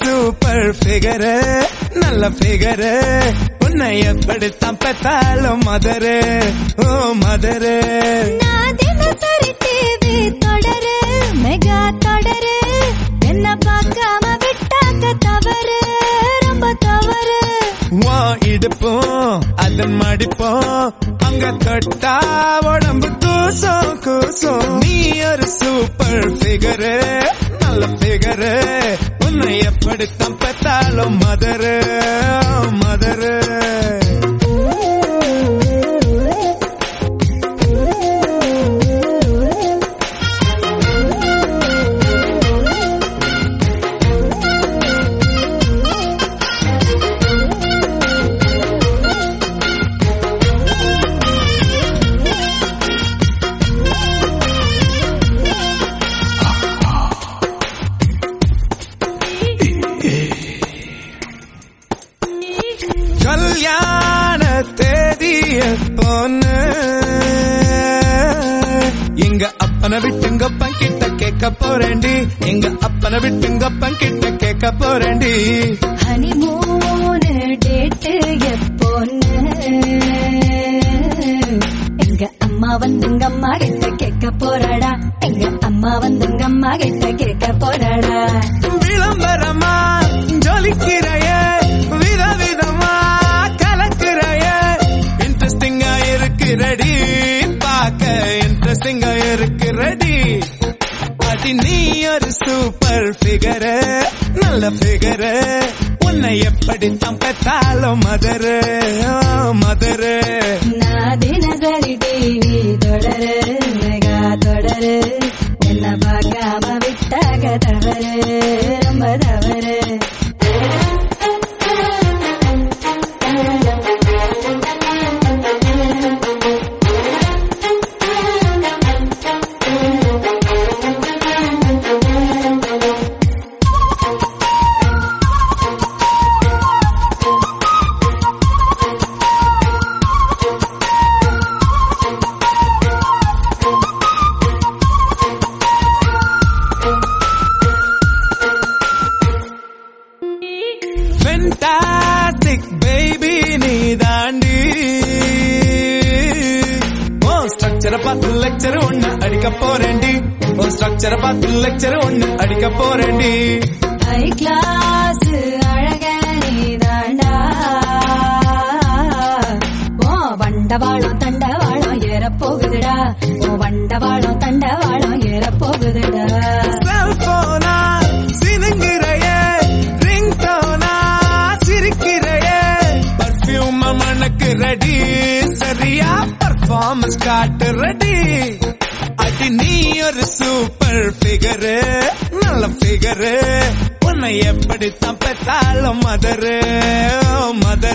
super figure நல்ல figure உன்னை எப்படித்தான் பெத்தாலும் மதரு ஓ மதரு நான் தினசரி டிவி தொடரு மெகா தொடரு என்ன பார்க்காம விட்டாக்க தவறு ரொம்ப தவறு வா இடுப்போம் அதன் மடிப்போம் அங்க தொட்டா உடம்பு கூசம் கூசம் நீ ஒரு சூப்பர் ஃபிகரு நல்ல ஃபிகரு உன்னை எப்படித்தான் பெத்தாலும் மதரு மதரு கல்யாண தேதிய பொண்ணு எங்க அப்பனை விட்டுங்க கிட்ட கேட்க போறேன்டி எங்க அப்பனை விட்டுங்க கிட்ட கேட்க போறேன்டி ஹனிமூனு டேட்டு எப்போன்னு எங்க அம்மா வந்துங்க அம்மா கிட்ட கேட்க போறாடா எங்க அம்மா வந்துங்க அம்மா கிட்ட கேட்க போறாடா விளம்பரமா ஜொலிக்கிறைய விதவிதமா கலக்குறைய இன்ட்ரெஸ்டிங்கா இருக்கிறடி பார்க்க இன்ட்ரெஸ்டிங்கா இருக்கிறடி அடி நீ ஒரு சூப்பர் ஃபிகரு நல்ல ஃபிகரு உன்னை எப்படி தம்பத்தாலும் மதரு மதரு நான் தினசரி டிவி தொடரு மெகா தொடரு என்ன பார்க்காம விட்டாக தவறு ரொம்ப தவறு ஃபென்டாஸ்டிக் பேபி நீ தாண்டி ஓ ஸ்ட்ரக்சரை பார்த்து லெக்சர் ஒண்ணு அடிக்க போறேன்டி ஓ ஸ்ட்ரக்சரை பார்த்து லெக்சர் ஒண்ணு அடிக்க போறேன்டி ஹை கிளாஸ் அழக நீதாண்டா ஓ வண்டவாளம் தண்டவாளம் ஏற போகுதுடா ஓ வண்டவாளம் தண்டவாளம் ஏற போகுதுடா செல்போனா சினுங்கிறைய ரிங்டோனா சிரிக்கிறைய பர்ஃபியூம் மணக்கு ரெடி சரியா பர்ஃபார்மன்ஸ் காட்டு ரெடி அடி நீ ஒரு சூப்பர் ஃபிகரு நல்ல ஃபிகரு உன்னை எப்படி தப்பத்தாலும் மதரு மதரு